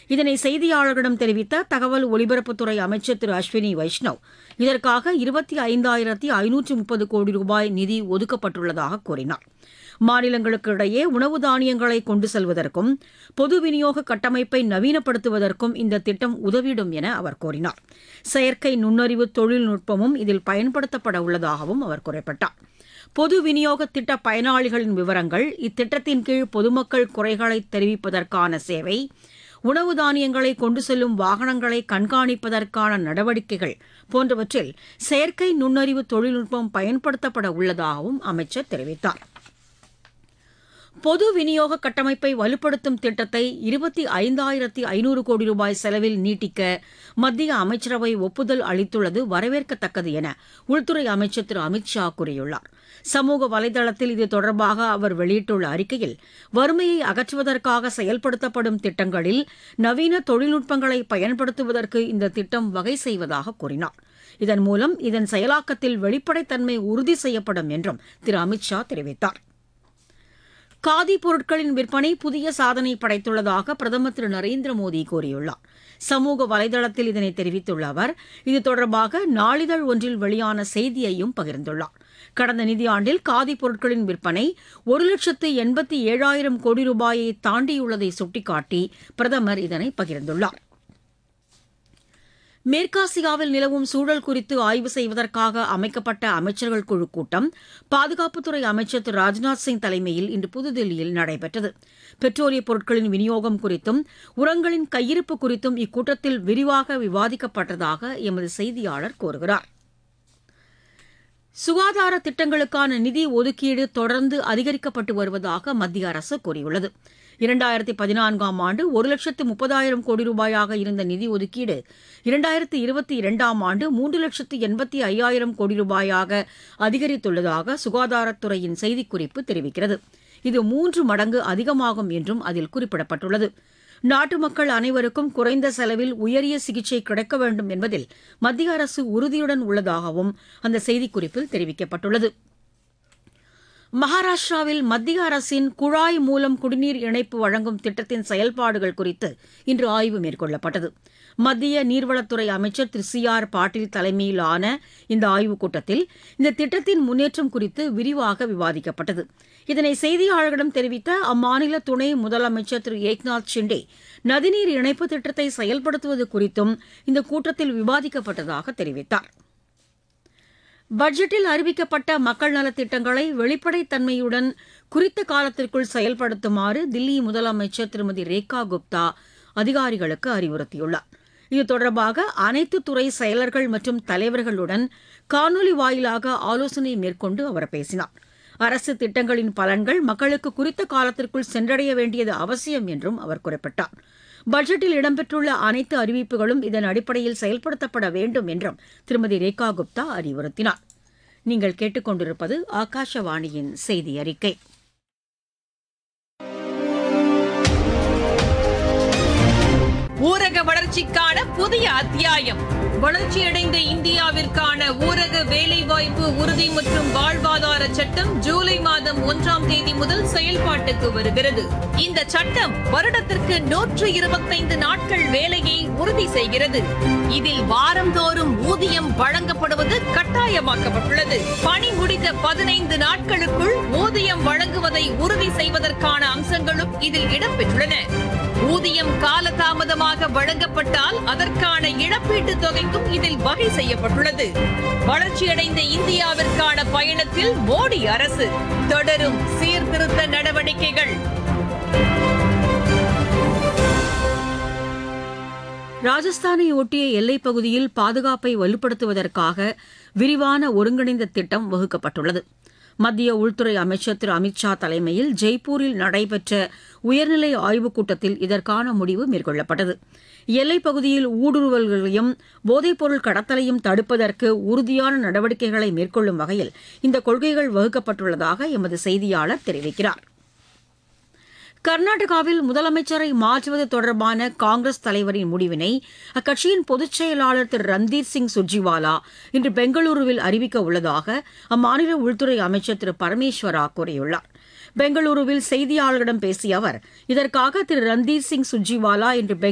இதனை செய்தியாளர்களிடம் தெரிவித்த தகவல் ஒலிபரப்புத்துறை அமைச்சர் திரு அஸ்வினி வைஷ்ணவ் இதற்காக இருபத்தி ஐந்தாயிரத்தி ஐநூற்று முப்பது கோடி ரூபாய் நிதி ஒதுக்கப்பட்டுள்ளதாக கூறினார் மாநிலங்களுக்கு இடையே உணவு தானியங்களை கொண்டு செல்வதற்கும் பொது விநியோக கட்டமைப்பை நவீனப்படுத்துவதற்கும் இந்த திட்டம் உதவிடும் என அவர் கூறினார் செயற்கை நுண்ணறிவு தொழில்நுட்பமும் இதில் பயன்படுத்தப்பட உள்ளதாகவும் அவர் குறிப்பிட்டார் பொது விநியோக திட்ட பயனாளிகளின் விவரங்கள் இத்திட்டத்தின் கீழ் பொதுமக்கள் குறைகளை தெரிவிப்பதற்கான சேவை உணவு தானியங்களை கொண்டு செல்லும் வாகனங்களை கண்காணிப்பதற்கான நடவடிக்கைகள் போன்றவற்றில் செயற்கை நுண்ணறிவு தொழில்நுட்பம் பயன்படுத்தப்பட உள்ளதாகவும் அமைச்சர் தெரிவித்தார் பொது விநியோக கட்டமைப்பை வலுப்படுத்தும் திட்டத்தை இருபத்தி ஐந்தாயிரத்தி ஐநூறு கோடி ரூபாய் செலவில் நீட்டிக்க மத்திய அமைச்சரவை ஒப்புதல் அளித்துள்ளது வரவேற்கத்தக்கது என உள்துறை அமைச்சர் திரு அமித் ஷா கூறியுள்ளார் சமூக வலைதளத்தில் இது தொடர்பாக அவர் வெளியிட்டுள்ள அறிக்கையில் வறுமையை அகற்றுவதற்காக செயல்படுத்தப்படும் திட்டங்களில் நவீன தொழில்நுட்பங்களை பயன்படுத்துவதற்கு இந்த திட்டம் வகை செய்வதாக கூறினார் இதன் மூலம் இதன் செயலாக்கத்தில் வெளிப்படைத்தன்மை உறுதி செய்யப்படும் என்றும் திரு அமித் ஷா தெரிவித்தார் காதி பொருட்களின் விற்பனை புதிய சாதனை படைத்துள்ளதாக பிரதமர் திரு நரேந்திர மோடி கூறியுள்ளார் சமூக வலைதளத்தில் இதனை தெரிவித்துள்ள அவர் இது தொடர்பாக நாளிதழ் ஒன்றில் வெளியான செய்தியையும் பகிர்ந்துள்ளார் கடந்த நிதியாண்டில் காதி பொருட்களின் விற்பனை ஒரு லட்சத்து எண்பத்தி ஏழாயிரம் கோடி ரூபாயை தாண்டியுள்ளதை சுட்டிக்காட்டி பிரதமர் இதனை பகிர்ந்துள்ளார் மேற்காசியாவில் நிலவும் சூழல் குறித்து ஆய்வு செய்வதற்காக அமைக்கப்பட்ட அமைச்சர்கள் குழு கூட்டம் பாதுகாப்புத்துறை அமைச்சர் திரு ராஜ்நாத் சிங் தலைமையில் இன்று புதுதில்லியில் நடைபெற்றது பெட்ரோலிய பொருட்களின் விநியோகம் குறித்தும் உரங்களின் கையிருப்பு குறித்தும் இக்கூட்டத்தில் விரிவாக விவாதிக்கப்பட்டதாக எமது செய்தியாளர் கூறுகிறார் சுகாதார திட்டங்களுக்கான நிதி ஒதுக்கீடு தொடர்ந்து அதிகரிக்கப்பட்டு வருவதாக மத்திய அரசு கூறியுள்ளது இரண்டாயிரத்தி பதினான்காம் ஆண்டு ஒரு லட்சத்து முப்பதாயிரம் கோடி ரூபாயாக இருந்த நிதி ஒதுக்கீடு இரண்டாயிரத்தி இருபத்தி இரண்டாம் ஆண்டு மூன்று லட்சத்து எண்பத்தி ஐயாயிரம் கோடி ரூபாயாக அதிகரித்துள்ளதாக சுகாதாரத்துறையின் செய்திக்குறிப்பு தெரிவிக்கிறது இது மூன்று மடங்கு அதிகமாகும் என்றும் அதில் குறிப்பிடப்பட்டுள்ளது நாட்டு மக்கள் அனைவருக்கும் குறைந்த செலவில் உயரிய சிகிச்சை கிடைக்க வேண்டும் என்பதில் மத்திய அரசு உறுதியுடன் உள்ளதாகவும் அந்த செய்திக்குறிப்பில் தெரிவிக்கப்பட்டுள்ளது மகாராஷ்டிராவில் மத்திய அரசின் குழாய் மூலம் குடிநீர் இணைப்பு வழங்கும் திட்டத்தின் செயல்பாடுகள் குறித்து இன்று ஆய்வு மேற்கொள்ளப்பட்டது மத்திய நீர்வளத்துறை அமைச்சர் திரு சி ஆர் பாட்டீல் தலைமையிலான இந்த ஆய்வுக் கூட்டத்தில் இந்த திட்டத்தின் முன்னேற்றம் குறித்து விரிவாக விவாதிக்கப்பட்டது இதனை செய்தியாளர்களிடம் தெரிவித்த அம்மாநில துணை முதலமைச்சர் திரு ஏக்நாத் ஷிண்டே நதிநீர் இணைப்பு திட்டத்தை செயல்படுத்துவது குறித்தும் இந்த கூட்டத்தில் விவாதிக்கப்பட்டதாக தெரிவித்தார் பட்ஜெட்டில் அறிவிக்கப்பட்ட மக்கள் நலத்திட்டங்களை வெளிப்படைத்தன்மையுடன் குறித்த காலத்திற்குள் செயல்படுத்துமாறு தில்லி முதலமைச்சர் திருமதி ரேகா குப்தா அதிகாரிகளுக்கு அறிவுறுத்தியுள்ளார் இது தொடர்பாக அனைத்து துறை செயலர்கள் மற்றும் தலைவர்களுடன் காணொலி வாயிலாக ஆலோசனை மேற்கொண்டு அவர் பேசினார் அரசு திட்டங்களின் பலன்கள் மக்களுக்கு குறித்த காலத்திற்குள் சென்றடைய வேண்டியது அவசியம் என்றும் அவர் குறிப்பிட்டார் பட்ஜெட்டில் இடம்பெற்றுள்ள அனைத்து அறிவிப்புகளும் இதன் அடிப்படையில் செயல்படுத்தப்பட வேண்டும் என்றும் திருமதி ரேகா குப்தா அறிவுறுத்தினார் நீங்கள் கேட்டுக்கொண்டிருப்பது ஆகாஷவாணியின் செய்தி அறிக்கை ஊரக வளர்ச்சிக்கான புதிய அத்தியாயம் வளர்ச்சியடைந்த இந்தியாவிற்கான ஊரக வேலைவாய்ப்பு உறுதி மற்றும் வாழ்வாதார சட்டம் ஜூலை மாதம் ஒன்றாம் தேதி முதல் செயல்பாட்டுக்கு வருகிறது இந்த சட்டம் வருடத்திற்கு நூற்று இருபத்தைந்து நாட்கள் வேலையை உறுதி செய்கிறது இதில் வாரந்தோறும் ஊதியம் வழங்கப்படுவது கட்டாயமாக்கப்பட்டுள்ளது பணி முடிந்த பதினைந்து நாட்களுக்குள் ஊதியம் வழங்குவதை உறுதி செய்வதற்கான அம்சங்களும் இதில் இடம்பெற்றுள்ளன ஊதியம் காலதாமதமாக வழங்கப்பட்டால் அதற்கான இழப்பீட்டுத் தொகைக்கும் இதில் வகை செய்யப்பட்டுள்ளது வளர்ச்சியடைந்த இந்தியாவிற்கான பயணத்தில் மோடி அரசு தொடரும் சீர்திருத்த நடவடிக்கைகள் ராஜஸ்தானை ஒட்டிய எல்லைப் பகுதியில் பாதுகாப்பை வலுப்படுத்துவதற்காக விரிவான ஒருங்கிணைந்த திட்டம் வகுக்கப்பட்டுள்ளது மத்திய உள்துறை அமைச்சர் திரு அமித்ஷா தலைமையில் ஜெய்ப்பூரில் நடைபெற்ற உயர்நிலை ஆய்வுக் கூட்டத்தில் இதற்கான முடிவு மேற்கொள்ளப்பட்டது எல்லைப் பகுதியில் ஊடுருவல்களையும் போதைப்பொருள் கடத்தலையும் தடுப்பதற்கு உறுதியான நடவடிக்கைகளை மேற்கொள்ளும் வகையில் இந்த கொள்கைகள் வகுக்கப்பட்டுள்ளதாக எமது செய்தியாளர் தெரிவிக்கிறார் கர்நாடகாவில் முதலமைச்சரை மாற்றுவது தொடர்பான காங்கிரஸ் தலைவரின் முடிவினை அக்கட்சியின் பொதுச் செயலாளர் திரு ரந்தீர் சிங் சுர்ஜிவாலா இன்று பெங்களூருவில் அறிவிக்க உள்ளதாக அம்மாநில உள்துறை அமைச்சர் திரு பரமேஸ்வரா கூறியுள்ளார் பெங்களூருவில் செய்தியாளர்களிடம் பேசிய அவர் இதற்காக திரு ரந்தீர் சிங் சுர்ஜிவாலா இன்று